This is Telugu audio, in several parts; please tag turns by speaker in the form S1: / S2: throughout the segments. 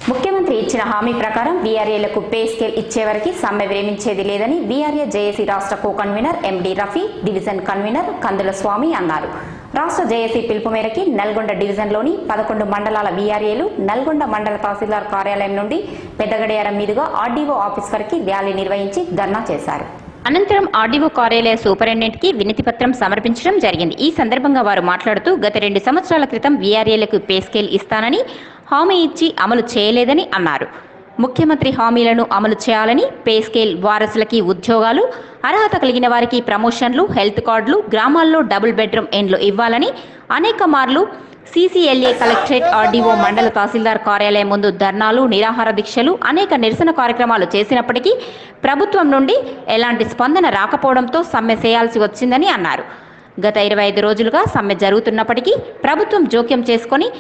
S1: ముఖ్యమంత్రి ఇచ్చిన హామీ ప్రకారం వీఆర్ఏలకు పే స్కేల్ ఇచ్చేవరకు సమ్మె విరమించేది లేదని వీఆర్ఏ జేఏసీ రాష్ట్ర co convener MD Rafi division convener Kandula Swamy అన్నారు రాష్ట్ర జేఏసీ పిలుపు మేరకి నల్గొండ డివిజన్లోని పదకొండు మండలాల వీఆర్ఏలు నల్గొండ మండల తహసీల్దార్ కార్యాలయం నుండి పెద్దగడియారం మీదుగా ఆర్డీఓ ఆఫీస్ వరకు ర్యాలీ నిర్వహించి ధర్నా చేశారు అనంతరం ఆర్డీఓ కార్యాలయ సూపరింటెండెంట్ కి వినతి పత్రం సమర్పించడం జరిగింది ఈ సందర్భంగా వారు మాట్లాడుతూ గత రెండు సంవత్సరాల క్రితం వీఆర్ఏలకు పే స్కేల్ ఇస్తానని హామీ ఇచ్చి అమలు చేయలేదని అన్నారు ముఖ్యమంత్రి హామీలను అమలు చేయాలని పే స్కేల్ వారసులకి ఉద్యోగాలు అర్హత కలిగిన వారికి ప్రమోషన్లు హెల్త్ కార్డులు గ్రామాల్లో డబుల్ బెడ్రూమ్ ఎండ్లు ఇవ్వాలని అనేక మార్లు సీసీఎల్ఏ కలెక్టరేట్ ఆర్డీఓ మండల తహసీల్దార్ కార్యాలయం ముందు ధర్నాలు నిరాహార దీక్షలు అనేక నిరసన కార్యక్రమాలు చేసినప్పటికీ ప్రభుత్వం నుండి ఎలాంటి స్పందన రాకపోవడంతో సమ్మె చేయాల్సి వచ్చిందని అన్నారు గత ఇరవై ఐదు రోజులుగా సమ్మె జరుగుతున్నప్పటికీ ప్రభుత్వం జోక్యం చేసుకొని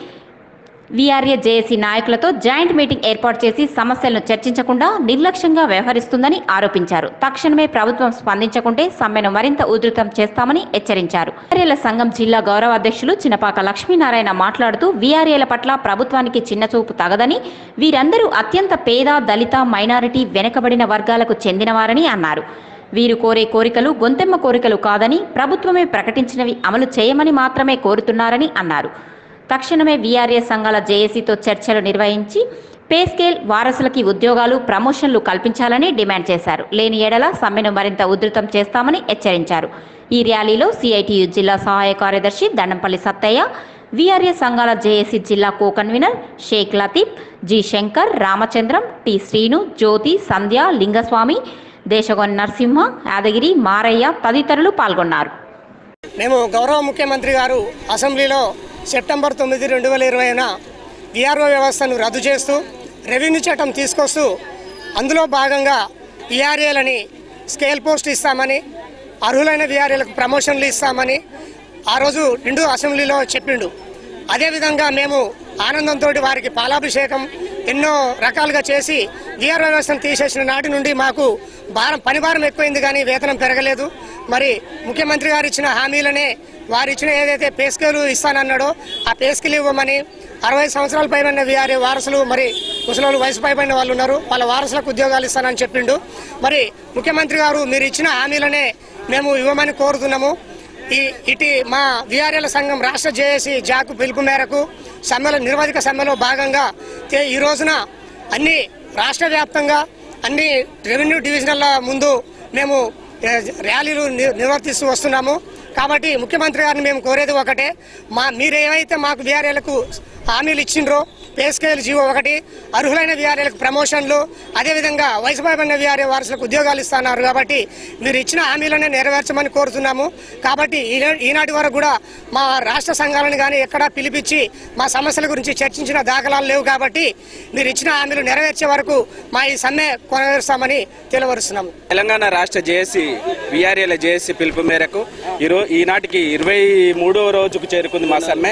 S1: వీఆర్ఏ జేఏసీ నాయకులతో జాయింట్ మీటింగ్ ఏర్పాటు చేసి సమస్యలను చర్చించకుండా నిర్లక్ష్యంగా వ్యవహరిస్తుందని ఆరోపించారు తక్షణమే ప్రభుత్వం స్పందించకుంటే సమ్మెను మరింత ఉధృతం చేస్తామని హెచ్చరించారు వీఆర్ఏల సంఘం జిల్లా గౌరవ అధ్యక్షులు చినపాక లక్ష్మీనారాయణ మాట్లాడుతూ వీఆర్ఏల పట్ల ప్రభుత్వానికి చిన్నచూపు తగదని వీరందరూ అత్యంత పేద దళిత మైనారిటీ వెనుకబడిన వర్గాలకు చెందినవారని అన్నారు వీరు కోరే కోరికలు గొంతెమ్మ కోరికలు కాదని ప్రభుత్వమే ప్రకటించినవి అమలు చేయమని మాత్రమే కోరుతున్నారని అన్నారు తక్షణమే వీఆర్ఏ సంఘాల జేఏసీతో చర్చలు నిర్వహించి పే స్కేల్ వారసులకి ఉద్యోగాలు ప్రమోషన్లు కల్పించాలని డిమాండ్ చేశారు లేని ఎడల సమ్మెను మరింత ఉధృతం చేస్తామని హెచ్చరించారు ఈ ర్యాలీలో సిఐటియు జిల్లా సహాయ కార్యదర్శి దండంపల్లి సత్తయ్య వీఆర్ఏ సంఘాల జేఏసీ జిల్లా co convener Shaik Latif G Shankar Ramachandram T Srinu Jyothi Sandhya Lingaswamy Desagoni Narasimha Yadagiri Maraiah తదితరులు పాల్గొన్నారు
S2: మేము గౌరవ ముఖ్యమంత్రి గారు అసెంబ్లీలో సెప్టెంబర్ తొమ్మిది రెండు వేల ఇరవైన విఆర్ఓ వ్యవస్థను రద్దు చేస్తూ రెవెన్యూ చట్టం తీసుకొస్తూ అందులో భాగంగా విఆర్ఏలని స్కేల్ పోస్ట్ ఇస్తామని అర్హులైన విఆర్ఏలకు ప్రమోషన్లు ఇస్తామని ఆ రోజు నిండు అసెంబ్లీలో చెప్పిండు అదేవిధంగా మేము ఆనందంతో వారికి పాలాభిషేకం ఎన్నో రకాలుగా చేసి విఆర్ వ్యవస్థను తీసేసిన నాటి నుండి మాకు భారం పని భారం ఎక్కువైంది కానీ వేతనం పెరగలేదు మరి ముఖ్యమంత్రి గారు ఇచ్చిన హామీలనే వారు ఇచ్చిన ఏదైతే పేస్కేలు ఇస్తానన్నాడో ఆ పేస్కేలు ఇవ్వమని అరవై సంవత్సరాల పైన విఆర్ఏ వారసులు మరి ముసలి వయసు పైబడిన వాళ్ళు ఉన్నారు వాళ్ళ వారసులకు ఉద్యోగాలు ఇస్తానని చెప్పిండు మరి ముఖ్యమంత్రి గారు మీరు ఇచ్చిన హామీలనే మేము ఇవ్వమని కోరుతున్నాము ఈ ఇటు మా విఆర్ఎల్ సంఘం రాష్ట్ర జేఏసీ జాకు పిలుపు మేరకు సమ్మెలో నిర్వాధిక సమ్మెలో భాగంగా తే- ఈ రోజున అన్ని రాష్ట్ర వ్యాప్తంగా అన్ని రెవెన్యూ డివిజనల్ల ముందు మేము ఏ, ర్యాలీలు ని- నిర్వర్తిస్తూ వస్తున్నాము కాబట్టి ముఖ్యమంత్రి గారిని మేము కోరేది ఒకటే మా మీరు ఏవైతే మాకు విఆర్ఏలకు హామీలు ఇచ్చిండ్రో పే స్కేల్ జీవో ఒకటి అర్హులైన విఆర్ఏలకు ప్రమోషన్లు అదేవిధంగా వయసు పైబడిన విఆర్ఏ వారసులకు ఉద్యోగాలు ఇస్తున్నారు కాబట్టి మీరు ఇచ్చిన హామీలనే నెరవేర్చమని కోరుతున్నాము కాబట్టి ఈనా- ఈనాటి వరకు కూడా మా రాష్ట్ర సంఘాలను కానీ ఎక్కడా పిలిపించి మా సమస్యల గురించి చర్చించిన దాఖలాలు లేవు కాబట్టి మీరు ఇచ్చిన హామీలు నెరవేర్చే వరకు మా ఈ సమ్మె కొనసాగిస్తామని తెలియవరుస్తున్నాము
S3: తెలంగాణ రాష్ట్ర జేఏసీ విఆర్ఏల జేఏసీ పిలుపు మేరకు ఈరో ఈనాటికి ఇరవై మూడో రోజుకు చేరుకుంది మా సమ్మె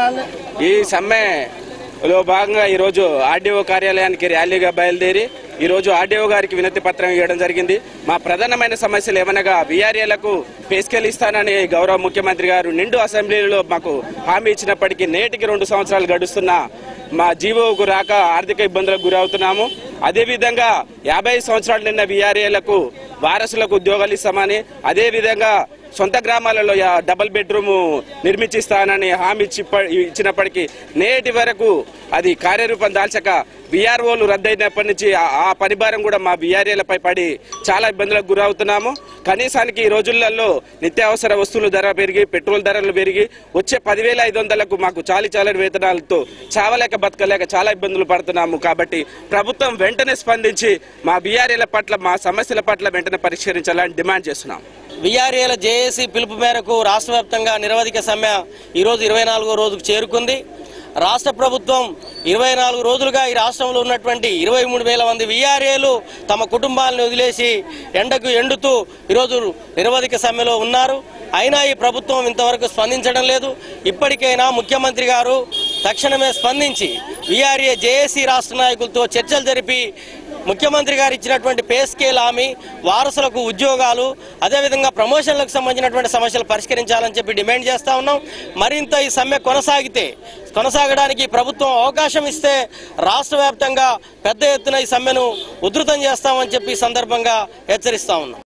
S3: ఈ సమ్మెలో భాగంగా ఈరోజు ఆర్డీఓ కార్యాలయానికి ర్యాలీగా బయలుదేరి ఈరోజు ఆర్డీఓ గారికి వినతి పత్రం ఇవ్వడం జరిగింది మా ప్రధానమైన సమస్యలు ఏమనగా విఆర్ఏలకు పేస్కెల్ ఇస్తానని గౌరవ ముఖ్యమంత్రి గారు నిండు అసెంబ్లీలో మాకు హామీ ఇచ్చినప్పటికీ నేటికి రెండు సంవత్సరాలు గడుస్తున్నా మా జీవోకు రాక ఆర్థిక ఇబ్బందులకు గురవుతున్నాము అదేవిధంగా యాభై సంవత్సరాలు నిన్న విఆర్ఏలకు వారసులకు ఉద్యోగాలు ఇస్తామని అదేవిధంగా సొంత గ్రామాలలో యా- డబుల్ బెడ్రూమ్ నిర్మించిస్తానని హామీ ఇచ్చి ఇచ్చినప్పటికీ నేటి వరకు అది కార్యరూపం దాల్చక విఆర్ఓలు రద్దయినప్పటి నుంచి ఆ- ఆ పనిభారం కూడా మా విఆర్ఏలపై పడి చాలా ఇబ్బందులకు గురవుతున్నాము కనీసానికి ఈ రోజులలో నిత్యావసర వస్తువుల ధర పెరిగి పెట్రోల్ ధరలు పెరిగి వచ్చే పదివేల ఐదు వందలకు మాకు చాలి చాలని వేతనాలతో చావలేక బతకలేక చాలా ఇబ్బందులు పడుతున్నాము కాబట్టి ప్రభుత్వం వెంటనే స్పందించి మా బీఆర్ఏల పట్ల మా సమస్యల పట్ల వెంటనే పరిష్కరించాలని డిమాండ్ చేస్తున్నాం
S4: విఆర్ఏల జేఏసీ పిలుపు మేరకు రాష్ట్ర వ్యాప్తంగా నిరవధిక సమ్మె ఈరోజు ఇరవై నాలుగో రోజుకు చేరుకుంది రాష్ట్ర ప్రభుత్వం ఇరవై నాలుగు రోజులుగా ఈ రాష్ట్రంలో ఉన్నటువంటి ఇరవై మూడు వేల మంది విఆర్ఏలు తమ కుటుంబాలను వదిలేసి ఎండకు ఎండుతూ ఈరోజు నిరవధిక సమ్మెలో ఉన్నారు అయినా ఈ ప్రభుత్వం ఇంతవరకు స్పందించడం లేదు ఇప్పటికైనా ముఖ్యమంత్రి గారు తక్షణమే స్పందించి విఆర్ఏ జేఏసీ రాష్ట్ర నాయకులతో చర్చలు జరిపి ముఖ్యమంత్రి గారు ఇచ్చినటువంటి పే స్కేల్ హామీ వారసులకు ఉద్యోగాలు అదేవిధంగా ప్రమోషన్లకు సంబంధించినటువంటి సమస్యలు పరిష్కరించాలని చెప్పి డిమాండ్ చేస్తా ఉన్నాం మరింత ఈ సమ్మె కొనసాగితే కొనసాగడానికి ప్రభుత్వం అవకాశం ఇస్తే రాష్ట్ర వ్యాప్తంగా పెద్ద ఎత్తున ఈ సమ్మెను ఉధృతం చేస్తామని చెప్పి ఈ సందర్భంగా హెచ్చరిస్తా ఉన్నాం